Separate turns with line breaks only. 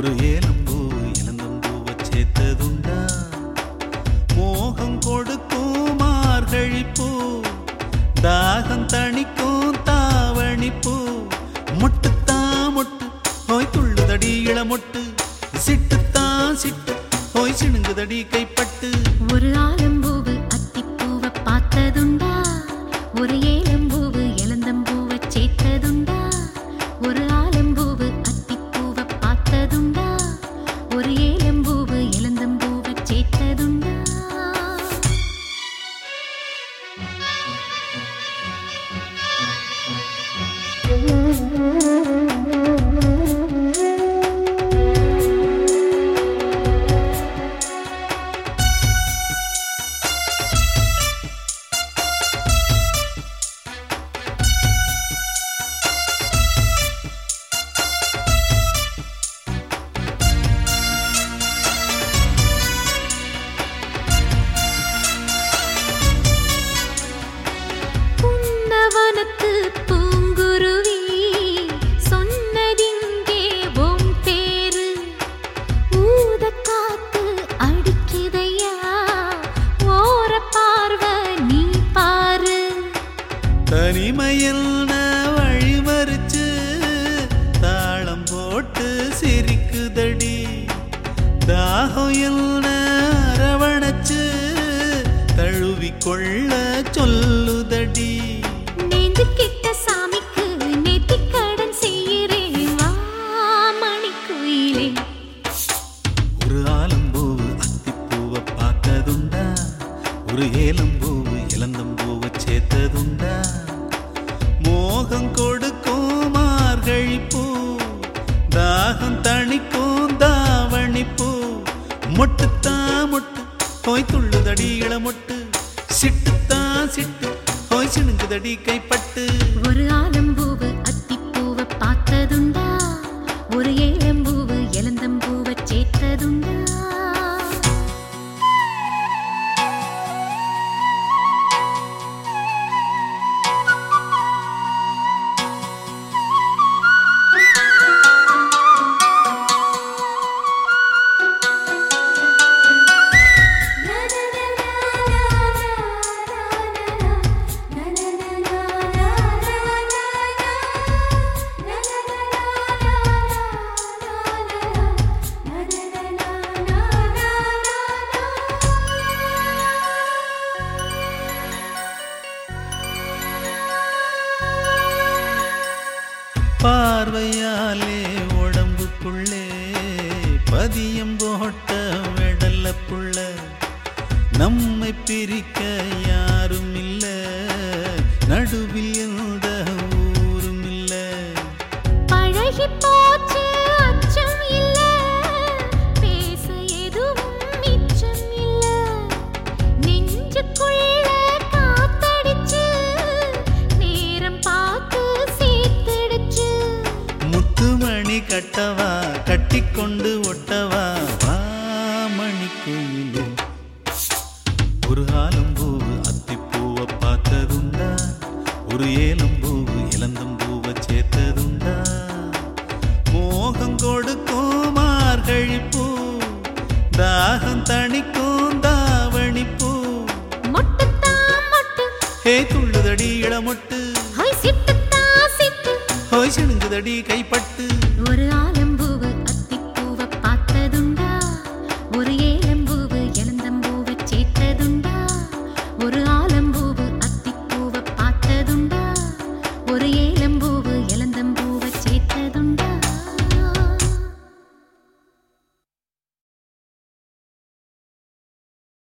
ஒரு ஏலம்பூ இளந்தம்பூவை சேர்த்ததுண்டா மோகம் கொடுக்கும் மார்கழிப்பூ தாகம் தணிக்கும் தாவணிப்பூ மொட்டுத்தான் மொட்டு ஹோய் துள்ளுதடி இளமொட்டு சிட்டுத்தான் சிட்டு ஹோய் சிணுங்குதடி கைப்பட்டு
ஒரு ஆலம்பூவு அத்திப்பூவை பார்த்ததுண்டா ஒரு ஏலம்பூவு இளந்தம்பூவை சேர்த்ததுண்டா ஒரு ஆலம்பூவு அத்திப்பூவை பார்த்ததுண்டா ஒரு ஏலம்பூவு இளந்தம்பூவை சேர்த்ததுண்டா புன்னவனத்து பூங்குருவி சொன்னதிங்கே உன் பேரு ஊதக் காத்து அடிக்குதையா ஓர பார்வை நீ பாரு
தனிமையில் வழிமறிச்சு தாளம் போட்டு சிரிக்குதடி தாகம் என்ன அரவணைச்சு தழுவிக்கொள்ள சொல்லுதடி
நேந்து கிட்ட சாமிக்கு நேத்திக் கடன் செய்கிறேன் வா மணிக்குயிலே
ஒரு ஆலம்பூவு அத்திப்பூவை பார்த்ததுண்டா ஒரு ஏலம்பூவு இளந்தம்பூவை சேர்த்ததுண்டா மோகம் கொடுக்கும் மார்கழிப்பூ தாகம் தணிக்கும் தாவணிப்பூ மொட்டுத்தான் மொட்டு ஹோய் துள்ளுதடி இளமொட்டு சிட்டுத்தான் சிட்டு ஹோய் சிணுங்குதடி கைப்பட்டு
ஒரு ஆலம்பூவு அத்திப்பூவை பார்த்ததுண்டா ஒரு ஏலம்பூவு இளந்தம்பூவை சேர்த்ததுண்டா
பார்வையாலே உடம்புக்குள்ளே பதியம் போட்ட வெடல்ல புள்ள நம்மை பிரிக்க யாரும் இல்ல நடுவில் எந்த ஊரும் இல்ல
பழகி போச்சு அச்சம் இல்ல பேச எதுவும் மிச்சம் இல்ல நெஞ்சுக்குள்ள காத்தடிச்சு நேரம் பார்த்து சேர்த்துடுச்சு
முத்துமணி கட்டவா கட்டிக்கொண்டு ஒட்டவா வா மணிக்குயிலே ஒரு ஆலம்பூவு அத்திப்பூவை பார்த்ததுண்டா ஒரு ஏலம்பூவு இளந்தம்பூவை சேர்த்ததுண்டா மோகம் கொடுக்கும் மார்கழிப்பூ தாகம் தணிக்கும் தாவணிப்பூ
மொட்டுத்தான் மொட்டு
ஹே துள்ளுதடி இளமொட்டு
ஹொய் சிட்டுத்தான் சிட்டு
ஹோய் சிணுங்குதடி கைப்பட்டு
ஒரு